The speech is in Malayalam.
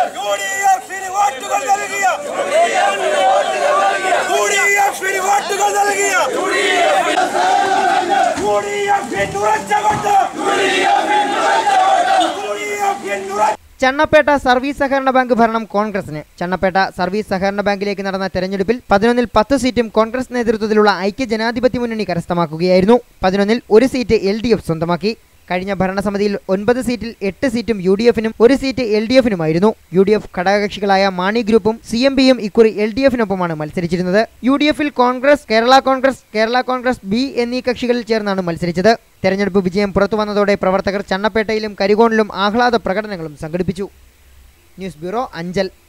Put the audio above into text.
യു ഡി എഫിന് വോട്ടുകൾ നൽകിയ യു ഡി എഫിന് വോട്ടുകൾ നൽകിയ യു ഡി എഫിന് ഉറച്ച വോട്ട് യു ഡി എഫിന് ഉറച്ച ചണ്ണപ്പേട്ട സർവീസ് സഹകരണ ബാങ്ക് ഭരണം കോൺഗ്രസിന് ചണ്ണപ്പേട്ട സർവീസ് സഹകരണ ബാങ്കിലേക്ക് നടന്ന തെരഞ്ഞെടുപ്പിൽ പതിനൊന്നിൽ പത്ത് സീറ്റും കോൺഗ്രസ് നേതൃത്വത്തിലുള്ള ഐക്യ ജനാധിപത്യ മുന്നണി കരസ്ഥമാക്കുകയായിരുന്നു പതിനൊന്നിൽ ഒരു സീറ്റ് എൽ ഡി എഫ് സ്വന്തമാക്കി കഴിഞ്ഞ ഭരണസമിതിയിൽ ഒൻപത് സീറ്റിൽ എട്ട് സീറ്റും യു ഡി എഫിനും ഒരു സീറ്റ് എൽ ഡി എഫിനുമായിരുന്നു യു ഡി എഫ് ഘടകകക്ഷികളായ മാണി ഗ്രൂപ്പും സി എം പിയും ഇക്കുറി എൽ ഡി എഫിനൊപ്പമാണ് മത്സരിച്ചിരുന്നത് യു ഡി എഫിൽ Congress Kerala Congress Kerala Congress B എന്നീ കക്ഷികളിൽ ചേർന്നാണ് മത്സരിച്ചത് തെരഞ്ഞെടുപ്പ് വിജയം പുറത്തു വന്നതോടെ പ്രവർത്തകർ ചണ്ണപ്പേട്ടയിലും കരികോണിലും ആഹ്ലാദ പ്രകടനങ്ങളും സംഘടിപ്പിച്ചു ന്യൂസ് ബ്യൂറോ അഞ്ചൽ